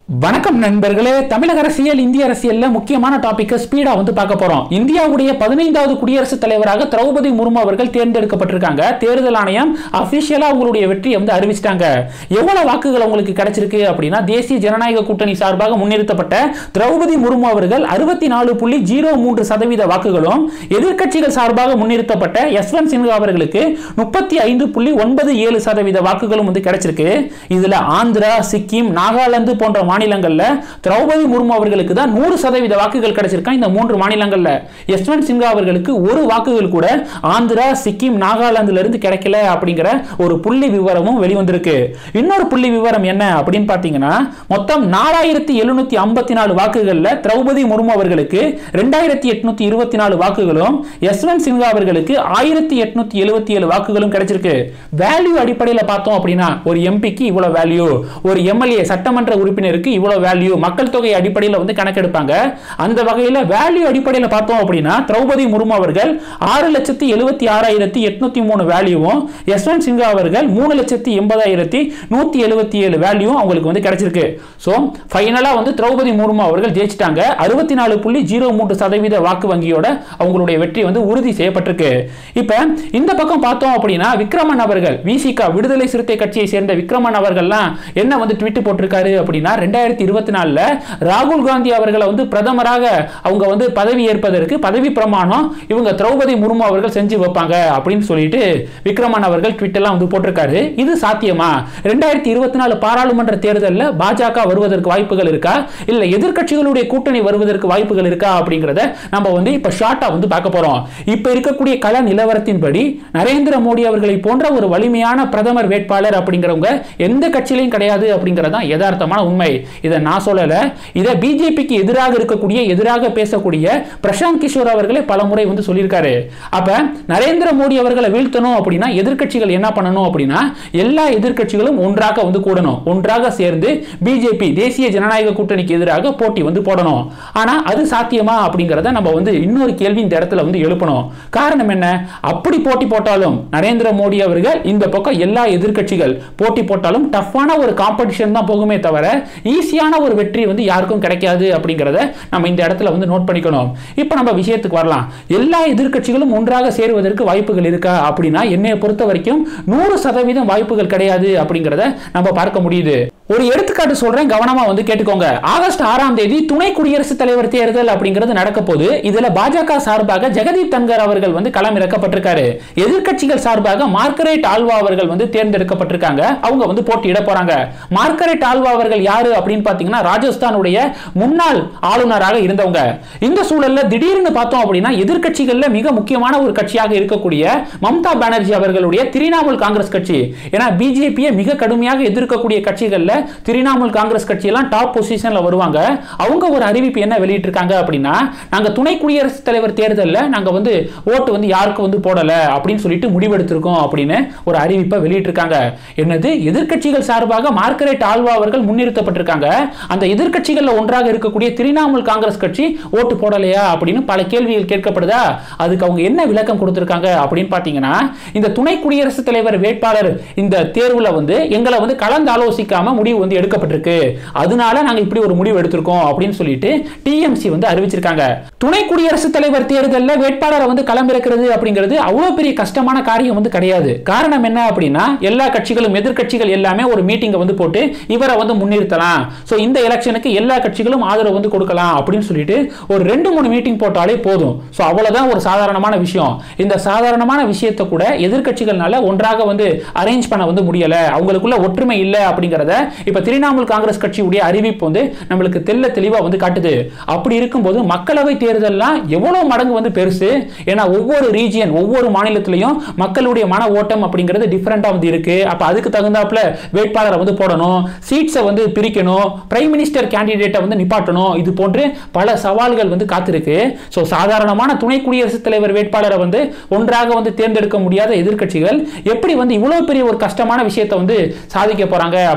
வணக்கம் நண்பர்களே தமிழக அரசியல் இந்திய அரசியல்ல முக்கியமான டாபிக் ஸ்பீடா வந்து பார்க்க போறோம் இந்தியாவுடைய பதினைந்தாவது குடியரசுத் தலைவராக திரௌபதி முர்மு அவர்கள் தேர்ந்தெடுக்கப்பட்டிருக்காங்க தேர்தல் ஆணையம் அபிஷியலா அவங்களுடைய வெற்றியை வந்து அறிவிச்சிட்டாங்க எவ்வளவு வாக்குகள் உங்களுக்கு கிடைச்சிருக்கு அப்படின்னா தேசிய ஜனநாயக கூட்டணி சார்பாக முன்னிறுத்தப்பட்ட திரௌபதி முர்மு அவர்கள் அறுபத்தி நாலு புள்ளி ஜீரோ மூன்று சதவீத வாக்குகளும் எதிர்க்கட்சிகள் சார்பாக முன்னிறுத்தப்பட்ட யஸ்வந்த் சின்ஹா அவர்களுக்கு முப்பத்தி ஐந்து புள்ளி ஒன்பது ஏழு சதவீத வாக்குகளும் வந்து கிடைச்சிருக்கு இதுல ஆந்திரா சிக்கிம் நாகாலாந்து போன்ற மாநிலங்கள்ல திரௌபதி முர்மு அவர்களுக்கு தான் நூறு சதவீத வாக்குகள் கிடைச்சிருக்கா இந்த மூன்று மாநிலங்கள்ல யஸ்வந்த் சின்ஹா அவர்களுக்கு ஒரு வாக்குகள் கூட ஆந்திரா சிக்கிம் நாகாலாந்துல இருந்து கிடைக்கல அப்படிங்கிற ஒரு புள்ளி விவரமும் வெளிவந்திருக்கு இன்னொரு புள்ளி விவரம் என்ன அப்படின்னு பாத்தீங்கன்னா மொத்தம் நாலாயிரத்தி எழுநூத்தி ஐம்பத்தி நாலு வாக்குகள்ல திரௌபதி முர்மு அவர்களுக்கு ரெண்டாயிரத்தி எட்நூத்தி இருபத்தி நாலு வாக்குகளும் யஸ்வந்த் சின்ஹா அவர்களுக்கு ஆயிரத்தி எட்நூத்தி எழுபத்தி ஏழு வாக்குகளும் கிடைச்சிருக்கு வேல்யூ அடிப்படையில் பார்த்தோம் அப்படின்னா ஒரு எம்பிக்கு இவ்வளவு வேல்யூ ஒரு எம்எல்ஏ சட்டமன்ற உறுப்பினருக்கு இவ்வளவு வேல்யூ மக்கள் தொகை அடிப்படையில் வந்து கணக்கெடுப்பாங்க அந்த வகையில் வேல்யூ அடிப்படையில் பார்த்தோம் அப்படின்னா திரௌபதி முர்மு அவர்கள் ஆறு லட்சத்தி எழுபத்தி ஆறாயிரத்தி எட்நூத்தி மூணு வேல்யூவும் யஸ்வந்த் சின்ஹா அவர்கள் மூணு லட்சத்தி எண்பதாயிரத்தி நூத்தி எழுபத்தி ஏழு வேல்யூ அவங்களுக்கு வந்து கிடைச்சிருக்கு ஸோ ஃபைனலா வந்து திரௌபதி முர்மு அவர்கள் ஜெயிச்சிட்டாங்க அறுபத்தி நாலு புள்ளி ஜீரோ மூன்று சதவீத வாக்கு வங்கியோட அவங்களுடைய வெற்றி வந்து உறுதி செய்யப்பட்டிருக்கு இப்போ இந்த பக்கம் பார்த்தோம் அப்படின்னா விக்ரமன் அவர்கள் விசிகா விடுதலை சிறுத்தை கட்சியை சேர்ந்த விக்ரமன் அவர்கள்லாம் என்ன வந்து ட்விட் போட்டிருக்காரு அப்படின்னா ரெண்டாயிரத்தி இருபத்தி நாலுல ராகுல் காந்தி அவர்களை வந்து பிரதமராக அவங்க வந்து பதவி ஏற்பதற்கு பதவி பிரமாணம் இவங்க திரௌபதி முர்மு அவர்கள் செஞ்சு வைப்பாங்க அப்படின்னு சொல்லிட்டு விக்ரமன் அவர்கள் ட்விட் எல்லாம் வந்து போட்டிருக்காரு இது சாத்தியமா ரெண்டாயிரத்தி இருபத்தி நாலு பாராளுமன்ற தேர்தலில் பாஜக வருவதற்கு வாய்ப்புகள் இருக்கா இல்ல எதிர்க்கட்சிகளுடைய கூட்டணி வருவதற்கு வாய்ப்புகள் இருக்கா அப்படிங்கிறத நம்ம வந்து இப்ப ஷார்ட்டா வந்து பார்க்க போறோம் இப்ப இருக்கக்கூடிய கள நிலவரத்தின்படி நரேந்திர மோடி அவர்களை போன்ற ஒரு வலிமையான பிரதமர் வேட்பாளர் அப்படிங்கிறவங்க எந்த கட்சியிலையும் கிடையாது அப்படிங்கறதான் யதார்த்தமான உண்மை இதை நான் சொல்லல இதை பிஜேபிக்கு எதிராக இருக்கக்கூடிய எதிராக பேசக்கூடிய பிரசாந்த் கிஷோர் அவர்களே பல முறை வந்து சொல்லியிருக்காரு அப்ப நரேந்திர மோடி அவர்களை வீழ்த்தணும் அப்படின்னா எதிர்க்கட்சிகள் என்ன பண்ணணும் அப்படின்னா எல்லா எதிர்க்கட்சிகளும் ஒன்றாக வந்து கூடணும் ஒன்றாக சேர்ந்து பிஜேபி தேசிய ஜனநாயக கூட்டணிக்கு எதிராக போட்டி வந்து போடணும் ஆனா அது சாத்தியமா அப்படிங்கறத நம்ம வந்து இன்னொரு கேள்வி இந்த இடத்துல வந்து எழுப்பணும் காரணம் என்ன அப்படி போட்டி போட்டாலும் நரேந்திர மோடி அவர்கள் இந்த பக்கம் எல்லா எதிர்க்கட்சிகள் போட்டி போட்டாலும் டஃப்பான ஒரு காம்படிஷன் தான் போகுமே தவிர ஈஸியான ஒரு வெற்றி வந்து யாருக்கும் கிடைக்காது அப்படிங்கிறத நம்ம இந்த இடத்துல வந்து நோட் பண்ணிக்கணும் இப்போ நம்ம விஷயத்துக்கு வரலாம் எல்லா எதிர்க்கட்சிகளும் ஒன்றாக சேருவதற்கு வாய்ப்புகள் இருக்கா அப்படின்னா என்னைய பொறுத்த வரைக்கும் நூறு சதவீதம் வாய்ப்புகள் கிடையாது அப்படிங்கிறத நம்ம பார்க்க முடியுது ஒரு எடுத்துக்காட்டு சொல்றேன் கவனமா வந்து கேட்டுக்கோங்க ஆகஸ்ட் ஆறாம் தேதி துணை குடியரசுத் தலைவர் தேர்தல் அப்படிங்கிறது நடக்க போது இதுல பாஜக சார்பாக ஜெகதீப் தன்கர் அவர்கள் வந்து களம் இறக்கப்பட்டிருக்காரு எதிர்க்கட்சிகள் சார்பாக மார்கரெட் ஆல்வா அவர்கள் வந்து தேர்ந்தெடுக்கப்பட்டிருக்காங்க அவங்க வந்து போட்டியிட போறாங்க மார்கரெட் ஆல்வா அவர்கள் யாரு அப்படின்னு பாத்தீங்கன்னா ராஜஸ்தானுடைய முன்னாள் ஆளுநராக இருந்தவங்க இந்த சூழல்ல திடீர்னு பார்த்தோம் அப்படின்னா எதிர்க்கட்சிகள்ல மிக முக்கியமான ஒரு கட்சியாக இருக்கக்கூடிய மம்தா பானர்ஜி அவர்களுடைய திரிணாமுல் காங்கிரஸ் கட்சி ஏன்னா பிஜேபியை மிக கடுமையாக எதிர்க்கக்கூடிய கட்சிகள்ல திரிணாமுல் காங்கிரஸ் கட்சி எல்லாம் டாப் பொசிஷன்ல வருவாங்க அவங்க ஒரு அறிவிப்பு என்ன வெளியிட்டிருக்காங்க அப்படின்னா நாங்க துணை குடியரசுத் தலைவர் தேர்தலில் நாங்க வந்து ஓட்டு வந்து யாருக்கு வந்து போடல அப்படின்னு சொல்லிட்டு முடிவெடுத்திருக்கோம் அப்படின்னு ஒரு அறிவிப்பை வெளியிட்டிருக்காங்க என்னது எதிர்க்கட்சிகள் சார்பாக மார்கரெட் ஆல்வா அவர்கள் முன்னிறுத்தப்பட்டிருக்காங்க அந்த எதிர்க்கட்சிகள்ல ஒன்றாக இருக்கக்கூடிய திரிணாமுல் காங்கிரஸ் கட்சி ஓட்டு போடலையா அப்படின்னு பல கேள்விகள் கேட்கப்படுதா அதுக்கு அவங்க என்ன விளக்கம் கொடுத்திருக்காங்க அப்படின்னு பாத்தீங்கன்னா இந்த துணை குடியரசுத் தலைவர் வேட்பாளர் இந்த தேர்வுல வந்து எங்களை வந்து கலந்து ஆலோசிக்காம முடிவு வந்து எடுக்கப்பட்டிருக்கு அதனால நாங்க இப்படி ஒரு முடிவு எடுத்திருக்கோம் அப்படின்னு சொல்லிட்டு டிஎம்சி வந்து அறிவிச்சிருக்காங்க துணை குடியரசுத் தலைவர் தேர்தலில் வேட்பாளரை வந்து களமிறக்கிறது அப்படிங்கிறது அவ்வளவு பெரிய கஷ்டமான காரியம் வந்து கிடையாது காரணம் என்ன அப்படின்னா எல்லா கட்சிகளும் எதிர்க்கட்சிகள் எல்லாமே ஒரு மீட்டிங்கை வந்து போட்டு இவரை வந்து முன்னிறுத்தலாம் ஸோ இந்த எலெக்ஷனுக்கு எல்லா கட்சிகளும் ஆதரவு வந்து கொடுக்கலாம் அப்படின்னு சொல்லிட்டு ஒரு ரெண்டு மூணு மீட்டிங் போட்டாலே போதும் ஸோ அவ்வளவுதான் ஒரு சாதாரணமான விஷயம் இந்த சாதாரணமான விஷயத்தை கூட எதிர்க்கட்சிகள்னால ஒன்றாக வந்து அரேஞ்ச் பண்ண வந்து முடியல அவங்களுக்குள்ள ஒற்றுமை இல்லை அப்படிங்கிறத இப்ப திரிணாமுல் காங்கிரஸ் கட்சியுடைய அறிவிப்பு வந்து நம்மளுக்கு தெல்ல தெளிவா வந்து காட்டுது அப்படி இருக்கும்போது மக்களவை தேர்தல்லாம் எவ்வளவு மடங்கு வந்து பெருசு ஏன்னா ஒவ்வொரு ரீஜியன் ஒவ்வொரு மாநிலத்திலையும் மக்களுடைய மன ஓட்டம் அப்படிங்கிறது டிஃப்ரெண்டா வந்து இருக்கு அப்ப அதுக்கு தகுந்தாப்புல வேட்பாளரை வந்து போடணும் சீட்ஸை வந்து பிரிக்கணும் பிரைம் மினிஸ்டர் கேண்டிடேட்டை வந்து நிப்பாட்டணும் இது போன்று பல சவால்கள் வந்து காத்திருக்கு ஸோ சாதாரணமான துணை குடியரசுத் தலைவர் வேட்பாளரை வந்து ஒன்றாக வந்து தேர்ந்தெடுக்க முடியாத எதிர்க்கட்சிகள் எப்படி வந்து இவ்வளவு பெரிய ஒரு கஷ்டமான விஷயத்தை வந்து சாதிக்க போறாங்க அப்படிங்கிறதா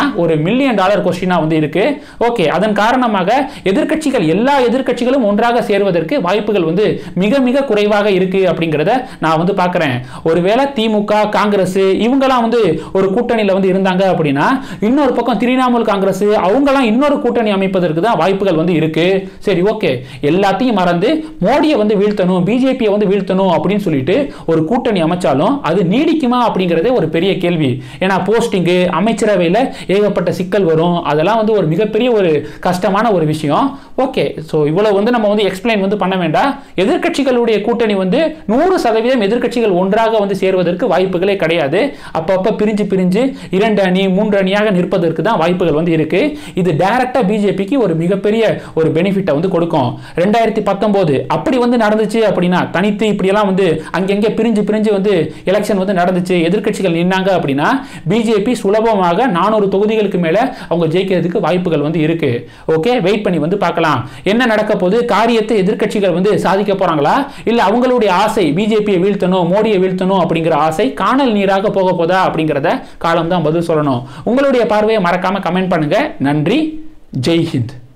ஒரு மில்லியன் டாலர் கொஸ்டினா வந்து இருக்கு ஓகே அதன் காரணமாக எதிர்க்கட்சிகள் எல்லா எதிர்க்கட்சிகளும் ஒன்றாக சேர்வதற்கு வாய்ப்புகள் வந்து மிக மிக குறைவாக இருக்கு அப்படிங்கிறத நான் வந்து பார்க்குறேன் ஒருவேளை திமுக காங்கிரஸ் இவங்கெல்லாம் வந்து ஒரு கூட்டணியில் வந்து இருந்தாங்க அப்படின்னா இன்னொரு பக்கம் திரிணாமுல் காங்கிரஸ் அவங்கெல்லாம் இன்னொரு கூட்டணி அமைப்பதற்கு தான் வாய்ப்புகள் வந்து இருக்கு சரி ஓகே எல்லாத்தையும் மறந்து மோடியை வந்து வீழ்த்தணும் பிஜேபியை வந்து வீழ்த்தணும் அப்படின்னு சொல்லிட்டு ஒரு கூட்டணி அமைச்சாலும் அது நீடிக்குமா அப்படிங்கிறதே ஒரு பெரிய கேள்வி ஏன்னா போஸ்டிங்கு அமைச்சரவையில் ஏகப்பட்ட சிக்கல் வரும் அதெல்லாம் வந்து ஒரு மிகப்பெரிய ஒரு கஷ்டமான ஒரு விஷயம் ஓகே ஸோ இவ்வளவு வந்து நம்ம வந்து எக்ஸ்பிளைன் வந்து பண்ண வேண்டாம் எதிர்க்கட்சிகளுடைய கூட்டணி வந்து நூறு சதவீதம் எதிர்க்கட்சிகள் ஒன்றாக வந்து சேர்வதற்கு வாய்ப்புகளே கிடையாது அப்பப்போ பிரிஞ்சு பிரிஞ்சு இரண்டு அணி மூன்று அணியாக நிற்பதற்கு தான் வாய்ப்புகள் வந்து இருக்கு இது டைரக்டா பிஜேபிக்கு ஒரு மிகப்பெரிய ஒரு பெனிஃபிட்டை வந்து கொடுக்கும் ரெண்டாயிரத்தி பத்தொன்பது அப்படி வந்து நடந்துச்சு அப்படின்னா தனித்து இப்படியெல்லாம் வந்து அங்கங்கே பிரிஞ்சு பிரிஞ்சு வந்து எலெக்ஷன் வந்து நடந்துச்சு எதிர்க்கட்சிகள் நின்னாங்க அப்படின்னா பிஜேபி சுலபமாக நானூறு தொகுதிகளுக்கு மேல அவங்க ஜெயிக்கிறதுக்கு வாய்ப்புகள் வந்து இருக்கு ஓகே வெயிட் பண்ணி வந்து பார்க்கலாம் என்ன நடக்க போகுது காரியத்தை எதிர்க்கட்சிகள் வந்து சாதிக்க போறாங்களா இல்ல அவங்களுடைய ஆசை பிஜேபியை வீழ்த்தணும் மோடியை வீழ்த்தணும் அப்படிங்கிற ஆசை காணல் நீராக போக போதா அப்படிங்கிறத காலம் தான் பதில் சொல்லணும் உங்களுடைய பார்வையை மறக்காம கமெண்ட் பண்ணுங்க நன்றி ஜெய் ஹிந்த்